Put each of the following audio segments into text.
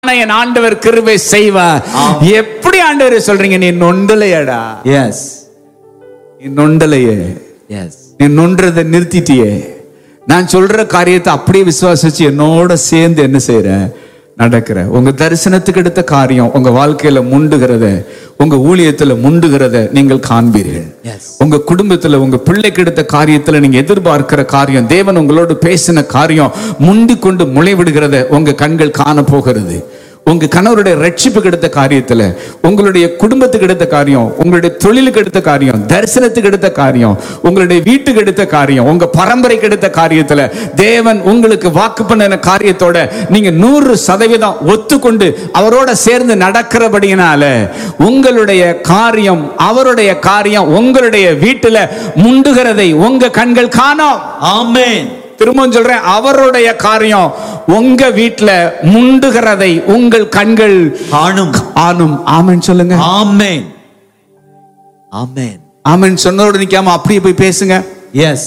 என் ஆண்டவர் கிருபை செய்வார் எப்படி ஆண்டவர் சொல்றீங்க நீ நொண்டலையடா எஸ் நீ நொண்டலையே எஸ் நீ நொன்றதை நிறுத்திட்டியே நான் சொல்ற காரியத்தை அப்படியே விசுவாசிச்சு என்னோட சேர்ந்து என்ன செய்யற நடக்கிற உங்க தரிசனத்துக்கு எடுத்த காரியம் உங்க வாழ்க்கையில முண்டுகிறத உங்க ஊழியத்துல முண்டுகிறத நீங்கள் காண்பீர்கள் எஸ் உங்க குடும்பத்துல உங்க பிள்ளைக்கு எடுத்த காரியத்துல நீங்க எதிர்பார்க்கிற காரியம் தேவன் உங்களோடு பேசின காரியம் முண்டி கொண்டு முளைவிடுகிறத உங்க கண்கள் காண போகிறது உங்க கணவருடைய ரட்சிப்புக்கு எடுத்த காரியத்துல உங்களுடைய குடும்பத்துக்கு எடுத்த காரியம் உங்களுடைய தொழிலுக்கு எடுத்த காரியம் தரிசனத்துக்கு எடுத்த காரியம் உங்களுடைய வீட்டுக்கு எடுத்த காரியம் உங்க பரம்பரைக்கு எடுத்த காரியத்துல தேவன் உங்களுக்கு வாக்கு பண்ணின காரியத்தோட நீங்க நூறு சதவீதம் ஒத்துக்கொண்டு அவரோட சேர்ந்து நடக்கிறபடியினால உங்களுடைய காரியம் அவருடைய காரியம் உங்களுடைய வீட்டுல முண்டுகிறதை உங்க கண்கள் காணோம் ஆமென் திரும்பவும் சொல்றேன் அவருடைய காரியம் உங்க வீட்டுல முண்டுகிறதை உங்கள் கண்கள் காணும் ஆனும் ஆமென் சொல்லுங்க ஆமென் ஆமென் ஆமென் சொன்னதோடு நிக்காம அப்படியே போய் பேசுங்க எஸ்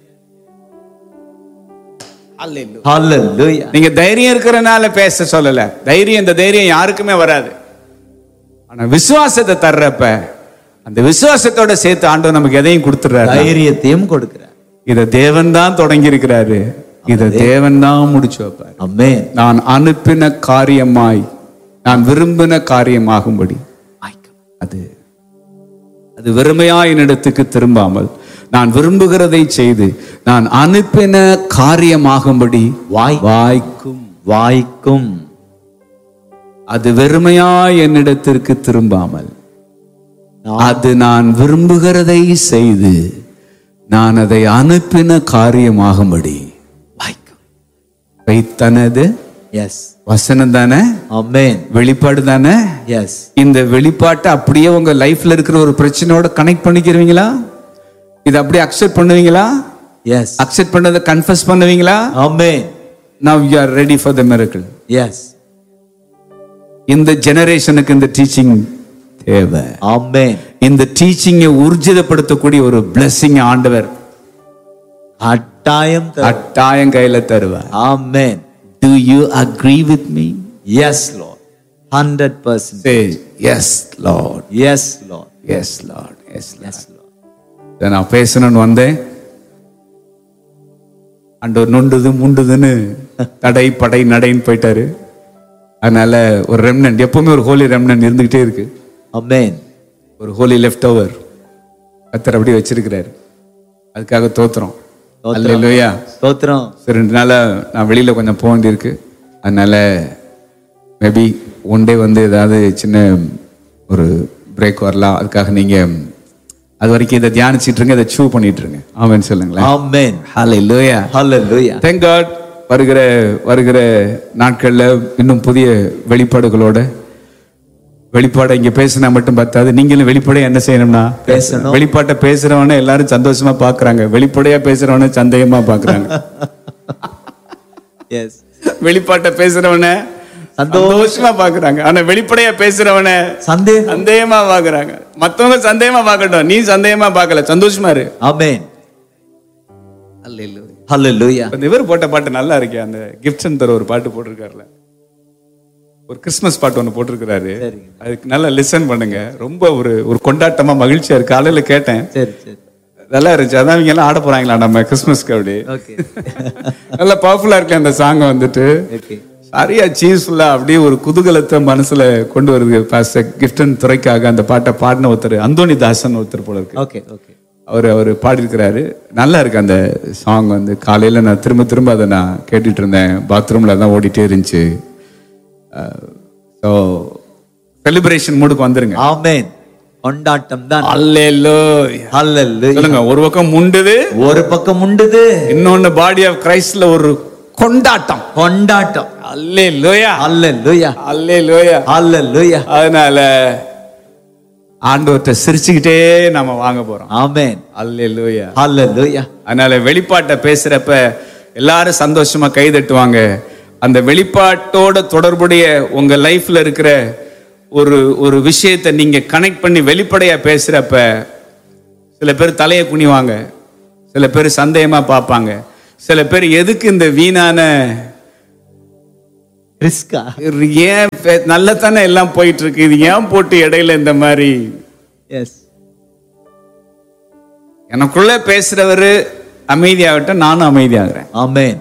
ஹalleluya நீங்க தைரியம் இருக்கிறனால பேச சொல்லல தைரியம் இந்த தைரியம் யாருக்குமே வராது ஆனா விசுவாசத்தை தர்றப்ப அந்த விசுவாசத்தோட சேர்த்து ஆண்டவர் நமக்கு எதையும் கொடுத்துறாரு தைரியத்தையும் கொடுக்கிறார் இத தேவன் தான் தொடங்கி இருக்கிறாரு இத தேவன் தான் முடிச்சு வைப்பார் ஆமென் நான் அனுப்பின காரியமாய் நான் விரும்பின காரியமாகும்படி அது அது வெறுமையா என்னிடத்துக்கு திரும்பாமல் நான் விரும்புகிறதை செய்து நான் அனுப்பின காரியமாகும்படி வாய் வாய்க்கும் வாய்க்கும் அது வெறுமையா என்னிடத்திற்கு திரும்பாமல் அது நான் விரும்புகிறதை செய்து நான் அதை அனுப்பின காரியமாகும்படி வாய்க்கும் வைத்தனது எஸ் வசனம் தானே ஆமென் வெளிப்பாடு தானே எஸ் இந்த வெளிப்பாட்டை அப்படியே உங்க லைஃப்ல இருக்கிற ஒரு பிரச்சனையோட கனெக்ட் பண்ணிக்கிறீங்களா இதை அப்படியே அக்செப்ட் பண்ணுவீங்களா எஸ் அக்செப்ட் பண்ணதை கன்ஃபஸ் பண்ணுவீங்களா amen now you are ready for the miracle yes இந்த ஜெனரேஷனுக்கு இந்த டீச்சிங் தேவை ஆமென் இந்த டீச்சிங்கை ஊர்ஜிதப்படுத்தக்கூடிய ஒரு பிளெஸிங் ஆண்டவர் கட்டாயம் தரும். அட்டாயம் கையில தருவார் amen do you agree with me yes lord hundred percent say yes lord yes lord yes lord yes yes lord நான் பேசணும்னு வந்தேன் அண்டவர் நொண்டுது முண்டுதுன்னு தடை படை நடைன்னு போயிட்டாரு அதனால ஒரு ரெம்னன்ட் எப்பவுமே ஒரு ஹோலி ரெம்னன்ட் இருந்துகிட்டே இருக்கு ஆமென் ஒரு ஹோலி லெஃப்ட் ஓவர் கத்தர் அப்படியே வச்சிருக்கிறாரு அதுக்காக தோத்துறோம் அல்லையா ஸ்தோத்திரம் சரி ரெண்டு நாளா நான் வெளியில கொஞ்சம் போக வேண்டியிருக்கு அதனால மேபி ஒன் டே வந்து ஏதாவது சின்ன ஒரு பிரேக் வரலாம் அதுக்காக நீங்க அது வரைக்கும் இதை தியானிச்சிட்டு இருங்க இதை சூ பண்ணிட்டு இருங்க ஆமென் சொல்லுங்களேன் ஆமென் ஹalleluya ஹalleluya தேங்க் காட் வருகிற வருகிற நாட்கள்ல இன்னும் புதிய வெளிப்பாடுகளோட வெளிப்பாடை இங்க பேசினா மட்டும் பத்தாது நீங்களும் வெளிப்படையா என்ன செய்யணும்னா பேசணும். வெளிப்பாட்டை பேசுறவன எல்லாரும் சந்தோஷமா பாக்குறாங்க வெளிப்படையா பேசுறவன சந்தேகமா பாக்குறாங்க எஸ் வெளிப்பாட்டை பேசுறவன சந்தோஷமா பாக்குறாங்க ஆனா வெளிப்படையா பேசுறவன சந்தேகம் சந்தேகமா பாக்குறாங்க மத்தவங்க சந்தேகமா பார்க்கட்டும் நீ சந்தேகமா பார்க்கல சந்தோஷமா இரு ஆமென் ஹalleluya அந்த இவர் போட்ட பாட்டு நல்லா இருக்கே அந்த கிஃப்ட்ஸ் தர ஒரு பாட்டு போட்டிருக்காருல ஒரு கிறிஸ்மஸ் பாட்டு ஒன்று போட்டிருக்கிறாரு சரிங்க. அதுக்கு நல்லா லிசன் பண்ணுங்க ரொம்ப ஒரு ஒரு கொண்டாட்டமா மகிழ்ச்சியா இருக்கு காலையில கேட்டேன் சரி சரி நல்லா இருந்துச்சு அதான் இவங்க எல்லாம் ஆட போறாங்களா நம்ம கிறிஸ்மஸ்க்கு அப்படி ஓகே நல்லா பவர்ஃபுல்லா இருக்கு அந்த சாங் வந்துட்டு ஓகே சரியா சீஸ்ஃபுல்லா அப்படியே ஒரு குதூகலத்தை மனசுல கொண்டு வருது பாஸ்டர் கிஃப்டன் துறைக்காக அந்த பாட்டை பாடின ஒருத்தர் அந்தோனி தாசன் ஒருத்தர் போல இருக்கு ஓகே ஓகே அவர் அவர் பாடியிருக்கிறாரு நல்லா இருக்கு அந்த சாங் வந்து காலையில் நான் திரும்ப திரும்ப அதை நான் கேட்டுட்டு இருந்தேன் பாத்ரூமில் தான் ஓடிட்டே இருந்துச்சு ஸோ செலிப்ரேஷன் மூடுக்கு வந்துருங்க ஆமென் கொண்டாட்டம் தான் அல்லேலோ ஹalleluya சொல்லுங்க ஒரு பக்கம் முண்டுது ஒரு பக்கம் உண்டுது இன்னொன்னு பாடி ஆஃப் கிரைஸ்ட்ல ஒரு கொண்டாட்டம் கொண்டாட்டம் அல்லே லோயா ஹalleluya அல்லே லோயா ஹalleluya அதனால ஆண்டவர்கிட்ட சிரிச்சுக்கிட்டே நம்ம வாங்க போறோம் ஆமென் அல்லே லோயா ஹalleluya அதனால வெளிப்பாட்டை பேசுறப்ப எல்லாரும் சந்தோஷமா கை தட்டுவாங்க அந்த வெளிப்பாட்டோட தொடர்புடைய உங்க லைஃப்ல இருக்கிற ஒரு ஒரு விஷயத்தை நீங்க கனெக்ட் பண்ணி வெளிப்படையா பேசுறப்ப சில பேர் தலையை குனிவாங்க சில பேர் சந்தேகமா பார்ப்பாங்க சில பேர் எதுக்கு இந்த வீணான ரிஸ்கா இது ஏன் பே- நல்லதானே எல்லாம் போயிட்டு இருக்கு இது ஏன் போட்டு இடையில இந்த மாதிரி எஸ் எனக்குள்ள பேசுறவரு அமைதியாகட்டும் நானும் அமைதியாகிறேன் ஆமென்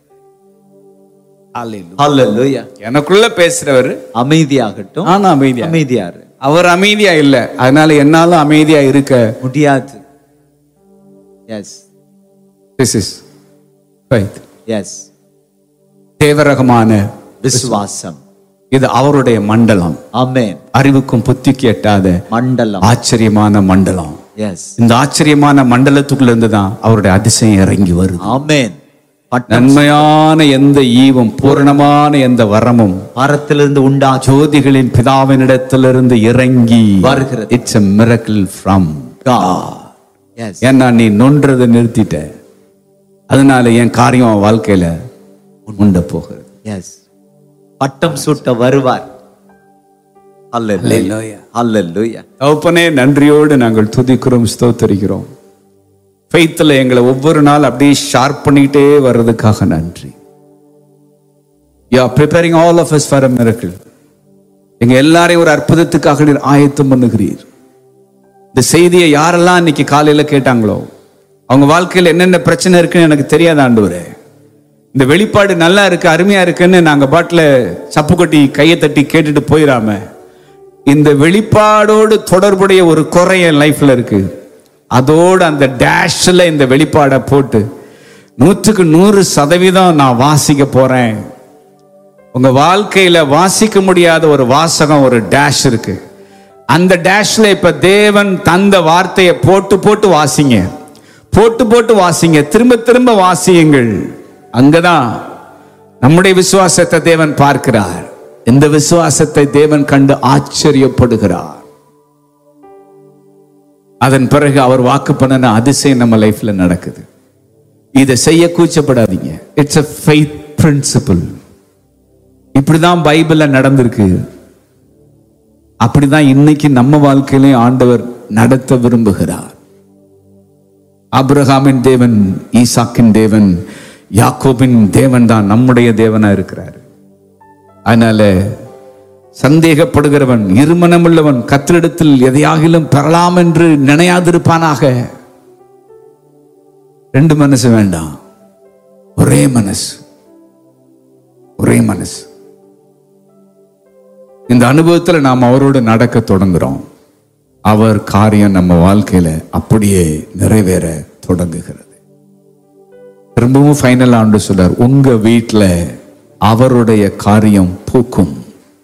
ஹalleluya எனக்குள்ள பேசுறவரு அமைதியாகட்டும் நானும் அமைதியா அமைதியாரு அவர் அமைதியா இல்ல அதனால என்னாலும் அமைதியா இருக்க முடியாது yes this is faith yes தேவரகமான விசுவாசம் இது அவருடைய மண்டலம் ஆமென் அறிவுக்கும் புத்திக்கு எட்டாத மண்டலம் ஆச்சரியமான மண்டலம் எஸ் இந்த ஆச்சரியமான மண்டலத்துக்குள்ள இருந்து தான் அவருடைய அதிசயம் இறங்கி வருது ஆமென் பட்டம் நன்மையான எந்த ஈவும் பூரணமான எந்த வரமும் மரத்திலிருந்து உண்டா ஜோதிகளின் பிதாவினிடத்திலிருந்து இறங்கி வருகிறது. It's a miracle from God yes ஏன்னா நீ நொன்றதை நிறுத்திட்ட அதனால என் காரியம் உன் வாழ்க்கையில உண்ட போகிறது எஸ் பட்டம் சூட்ட வருவார் ஹalleluya ஹalleluya தகப்பனே நன்றியோடு நாங்கள் துதிக்கிறோம் ஸ்தோத்தரிக்கிறோம் ஃபெய்த்தில் எங்களை ஒவ்வொரு நாள் அப்படியே ஷார்ப் பண்ணிக்கிட்டே வர்றதுக்காக நன்றி you are preparing all of us for a miracle எங்க எல்லாரையும் ஒரு அற்புதத்துக்காக நீர் ஆயத்தம் பண்ணுகிறீர் இந்த செய்தியை யாரெல்லாம் இன்னைக்கு காலையில கேட்டாங்களோ அவங்க வாழ்க்கையில் என்னென்ன பிரச்சனை இருக்குன்னு எனக்கு தெரியாத ஆண்டவரே இந்த வெளிப்பாடு நல்லா இருக்கு அருமையா இருக்குன்னு நாங்க பாட்டில் சப்பு கொட்டி கையை தட்டி கேட்டுட்டு போயிடாம இந்த வெளிப்பாடோடு தொடர்புடைய ஒரு குறை என் லைஃப்ல இருக்கு அதோடு அந்த டேஷ்ல இந்த வெளிப்பாடை போட்டு நூற்றுக்கு நூறு சதவீதம் நான் வாசிக்க போறேன் உங்க வாழ்க்கையில வாசிக்க முடியாத ஒரு வாசகம் ஒரு டேஷ் இருக்கு அந்த டேஷ்ல இப்ப தேவன் தந்த வார்த்தையை போட்டு போட்டு வாசிங்க போட்டு போட்டு வாசிங்க திரும்ப திரும்ப வாசியுங்கள் அங்கதான் நம்முடைய விசுவாசத்தை தேவன் பார்க்கிறார் இந்த விசுவாசத்தை தேவன் கண்டு ஆச்சரியப்படுகிறார் அதன் பிறகு அவர் வாக்கு பண்ணின அதிசயம் நம்ம லைஃப்ல நடக்குது இதை செய்ய கூச்சப்படாதீங்க இட்ஸ் a faith principle இப்படிதான் பைபிள்ல நடந்திருக்கு அப்படிதான் இன்னைக்கு நம்ம வாழ்க்கையிலையும் ஆண்டவர் நடத்த விரும்புகிறார் ஆபிரகாமின் தேவன் ஈசாக்கின் தேவன் யாக்கோபின் தேவன் தான் நம்முடைய தேவனா இருக்கிறார் அதனால சந்தேகப்படுகிறவன் இருமனமுள்ளவன் கத்திரிடத்தில் எதையாகிலும் பெறலாம் என்று நினையாதிருப்பானாக ரெண்டு மனசு வேண்டாம் ஒரே மனசு ஒரே மனசு இந்த அனுபவத்துல நாம் அவரோடு நடக்க தொடங்குறோம் அவர் காரியம் நம்ம வாழ்க்கையில அப்படியே நிறைவேற தொடங்குகிறது திரும்பவும் ஃபைனல் ஆண்டு சொல்றார் உங்க வீட்டில் அவருடைய காரியம் பூக்கும்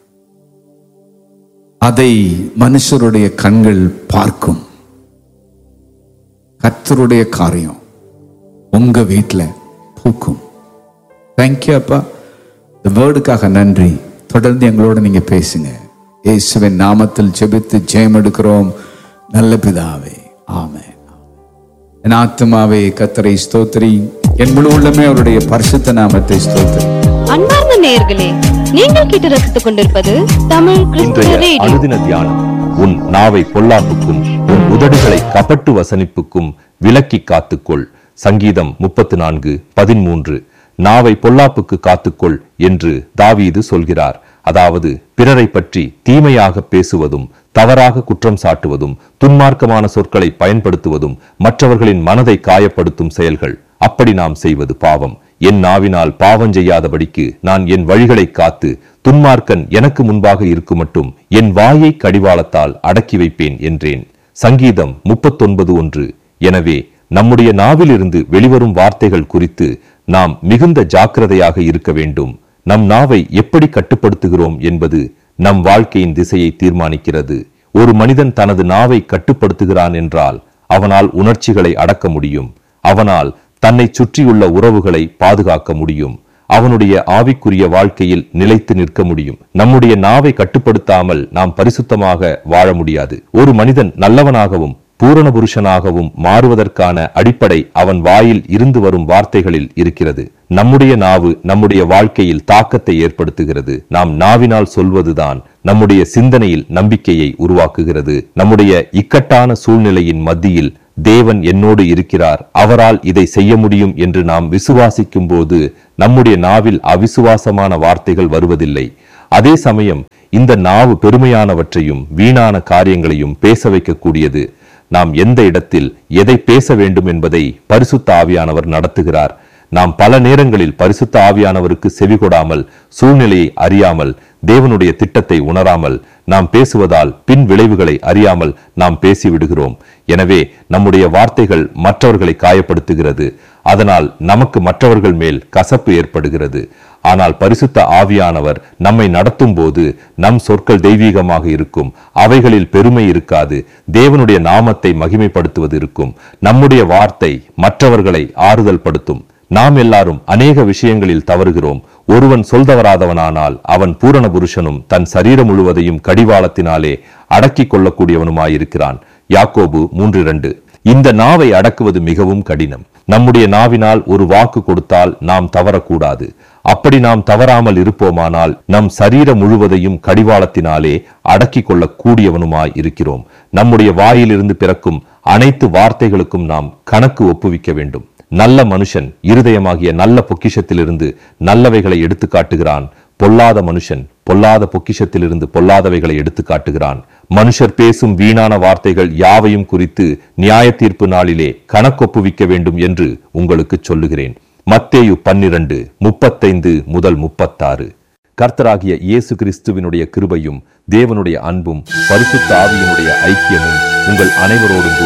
அதை மனுஷருடைய கண்கள் பார்க்கும் கர்த்தருடைய காரியம் உங்க வீட்டில் பூக்கும் தேங்க்யூ அப்பா இந்த வேர்டுக்காக நன்றி தொடர்ந்து எங்களோட நீங்க பேசுங்க இயேசுவின் நாமத்தில் ஜெபித்து ஜெயம் எடுக்கிறோம் நல்ல பிதாவே ஆமென் என் ஆத்துமாவே கத்தரை ஸ்தோத்திரி என் முழு உள்ளமே அவருடைய பரிசுத்த நாமத்தை ஸ்தோத்திரி அன்பார்ந்த நேயர்களே நீங்கள் கேட்டு ரசித்துக் கொண்டிருப்பது தமிழ் கிறிஸ்துவ இன்றைய ரேடியோ அனுதின தியானம் உன் நாவை பொல்லாப்புக்கும் உன் உதடுகளை கபட்டு வசனிப்புக்கும் விலக்கி காத்துக்கொள் சங்கீதம் முப்பத்து நான்கு பதிமூன்று நாவை பொல்லாப்புக்கு காத்துக்கொள் என்று தாவீது சொல்கிறார் அதாவது பிறரை பற்றி தீமையாக பேசுவதும் தவறாக குற்றம் சாட்டுவதும் துன்மார்க்கமான சொற்களை பயன்படுத்துவதும் மற்றவர்களின் மனதை காயப்படுத்தும் செயல்கள் அப்படி நாம் செய்வது பாவம் என் நாவினால் பாவம் செய்யாதபடிக்கு நான் என் வழிகளை காத்து துன்மார்க்கன் எனக்கு முன்பாக இருக்கும் மட்டும் என் வாயை கடிவாளத்தால் அடக்கி வைப்பேன் என்றேன் சங்கீதம் முப்பத்தொன்பது ஒன்று எனவே நம்முடைய நாவிலிருந்து வெளிவரும் வார்த்தைகள் குறித்து நாம் மிகுந்த ஜாக்கிரதையாக இருக்க வேண்டும் நம் நாவை எப்படி கட்டுப்படுத்துகிறோம் என்பது நம் வாழ்க்கையின் திசையை தீர்மானிக்கிறது ஒரு மனிதன் தனது நாவை கட்டுப்படுத்துகிறான் என்றால் அவனால் உணர்ச்சிகளை அடக்க முடியும் அவனால் தன்னை சுற்றியுள்ள உறவுகளை பாதுகாக்க முடியும் அவனுடைய ஆவிக்குரிய வாழ்க்கையில் நிலைத்து நிற்க முடியும் நம்முடைய நாவை கட்டுப்படுத்தாமல் நாம் பரிசுத்தமாக வாழ முடியாது ஒரு மனிதன் நல்லவனாகவும் பூரண புருஷனாகவும் மாறுவதற்கான அடிப்படை அவன் வாயில் இருந்து வரும் வார்த்தைகளில் இருக்கிறது நம்முடைய நாவு நம்முடைய வாழ்க்கையில் தாக்கத்தை ஏற்படுத்துகிறது நாம் நாவினால் சொல்வதுதான் நம்முடைய சிந்தனையில் நம்பிக்கையை உருவாக்குகிறது நம்முடைய இக்கட்டான சூழ்நிலையின் மத்தியில் தேவன் என்னோடு இருக்கிறார் அவரால் இதை செய்ய முடியும் என்று நாம் விசுவாசிக்கும் போது நம்முடைய நாவில் அவிசுவாசமான வார்த்தைகள் வருவதில்லை அதே சமயம் இந்த நாவு பெருமையானவற்றையும் வீணான காரியங்களையும் பேச வைக்கக்கூடியது நாம் எந்த இடத்தில் எதை பேச வேண்டும் என்பதை பரிசுத்த ஆவியானவர் நடத்துகிறார் நாம் பல நேரங்களில் பரிசுத்த ஆவியானவருக்கு செவிகொடாமல் சூழ்நிலையை அறியாமல் தேவனுடைய திட்டத்தை உணராமல் நாம் பேசுவதால் பின் விளைவுகளை அறியாமல் நாம் பேசிவிடுகிறோம் எனவே நம்முடைய வார்த்தைகள் மற்றவர்களை காயப்படுத்துகிறது அதனால் நமக்கு மற்றவர்கள் மேல் கசப்பு ஏற்படுகிறது ஆனால் பரிசுத்த ஆவியானவர் நம்மை நடத்தும் போது நம் சொற்கள் தெய்வீகமாக இருக்கும் அவைகளில் பெருமை இருக்காது தேவனுடைய நாமத்தை மகிமைப்படுத்துவது இருக்கும் நம்முடைய வார்த்தை மற்றவர்களை ஆறுதல் படுத்தும் நாம் எல்லாரும் அநேக விஷயங்களில் தவறுகிறோம் ஒருவன் சொல்தவராதவனானால் அவன் பூரண புருஷனும் தன் சரீரம் முழுவதையும் கடிவாளத்தினாலே அடக்கிக் கொள்ளக்கூடியவனுமாயிருக்கிறான் யாக்கோபு மூன்று இரண்டு இந்த நாவை அடக்குவது மிகவும் கடினம் நம்முடைய நாவினால் ஒரு வாக்கு கொடுத்தால் நாம் தவறக்கூடாது அப்படி நாம் தவறாமல் இருப்போமானால் நம் சரீரம் முழுவதையும் கடிவாளத்தினாலே அடக்கிக் கொள்ளக் கூடியவனுமாய் இருக்கிறோம் நம்முடைய வாயிலிருந்து பிறக்கும் அனைத்து வார்த்தைகளுக்கும் நாம் கணக்கு ஒப்புவிக்க வேண்டும் நல்ல மனுஷன் இருதயமாகிய நல்ல பொக்கிஷத்திலிருந்து நல்லவைகளை எடுத்து காட்டுகிறான் பொல்லாத மனுஷன் பொல்லாத பொக்கிஷத்திலிருந்து பொல்லாதவைகளை எடுத்து காட்டுகிறான் மனுஷர் பேசும் வீணான வார்த்தைகள் யாவையும் குறித்து நியாய தீர்ப்பு நாளிலே கணக்கொப்புவிக்க வேண்டும் என்று உங்களுக்கு சொல்லுகிறேன் மத்தேயு பன்னிரண்டு முப்பத்தைந்து முதல் முப்பத்தாறு கர்த்தராகிய இயேசு கிறிஸ்துவினுடைய கிருபையும் தேவனுடைய அன்பும் பரிசுத்த ஆவியினுடைய ஐக்கியமும் உங்கள் அனைவரோடும் கூட